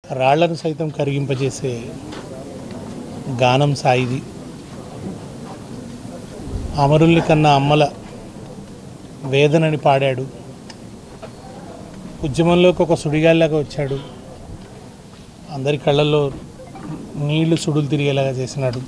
రాళ్లను సైతం కరిగింపజేసే గానం సాయిది అమరుల్ని కన్నా అమ్మల వేదనని పాడాడు ఉద్యమంలోకి ఒక సుడిగాల్లాగా వచ్చాడు అందరి కళ్ళల్లో నీళ్లు సుడులు తిరిగేలాగా చేసినాడు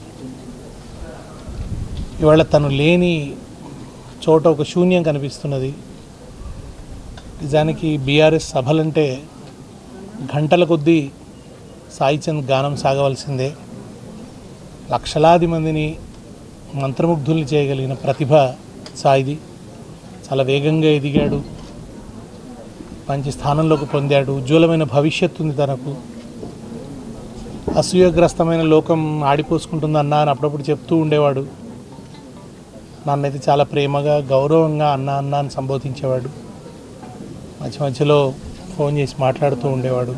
ఇవాళ తను లేని చోట ఒక శూన్యం కనిపిస్తున్నది నిజానికి బీఆర్ఎస్ సభలంటే గంటల కొద్దీ సాయిచంద్ గానం సాగవలసిందే లక్షలాది మందిని మంత్రముగ్ధుల్ని చేయగలిగిన ప్రతిభ సాయిది చాలా వేగంగా ఎదిగాడు మంచి స్థానంలోకి పొందాడు ఉజ్వలమైన భవిష్యత్తు ఉంది తనకు అసూయగ్రస్తమైన లోకం ఆడిపోసుకుంటుందన్నా అని అప్పుడప్పుడు చెప్తూ ఉండేవాడు నన్నైతే చాలా ప్రేమగా గౌరవంగా అన్న అన్న అని సంబోధించేవాడు మధ్య మధ్యలో ఫోన్ చేసి మాట్లాడుతూ ఉండేవాడు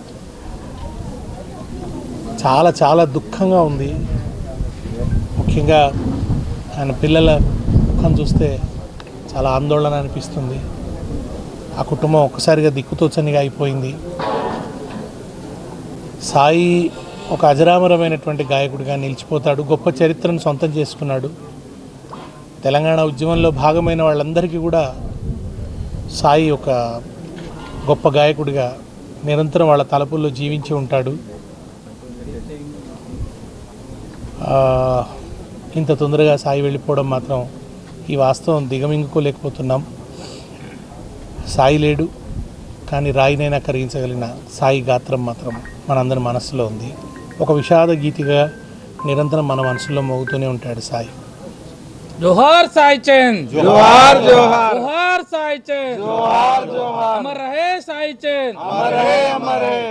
చాలా చాలా దుఃఖంగా ఉంది ముఖ్యంగా ఆయన పిల్లల ముఖం చూస్తే చాలా ఆందోళన అనిపిస్తుంది ఆ కుటుంబం ఒక్కసారిగా దిక్కుతోచనిగా అయిపోయింది సాయి ఒక అజరామరమైనటువంటి గాయకుడిగా నిలిచిపోతాడు గొప్ప చరిత్రను సొంతం చేసుకున్నాడు తెలంగాణ ఉద్యమంలో భాగమైన వాళ్ళందరికీ కూడా సాయి ఒక గొప్ప గాయకుడిగా నిరంతరం వాళ్ళ తలపుల్లో జీవించి ఉంటాడు ఆ, ఇంత తొందరగా సాయి వెళ్ళిపోవడం మాత్రం ఈ వాస్తవం దిగమింగుకోలేకపోతున్నాం సాయి లేడు కానీ రాయినైనా కరిగించగలిగిన సాయి గాత్రం మాత్రం మనందరి మనస్సులో ఉంది ఒక విషాద గీతిగా నిరంతరం మన మనసులో మోగుతూనే ఉంటాడు సాయి जोहार साईचंद जोहार जोहार जोहार साईचंद जोहार जोहार अमर रहे साईचंद अमर है अमर है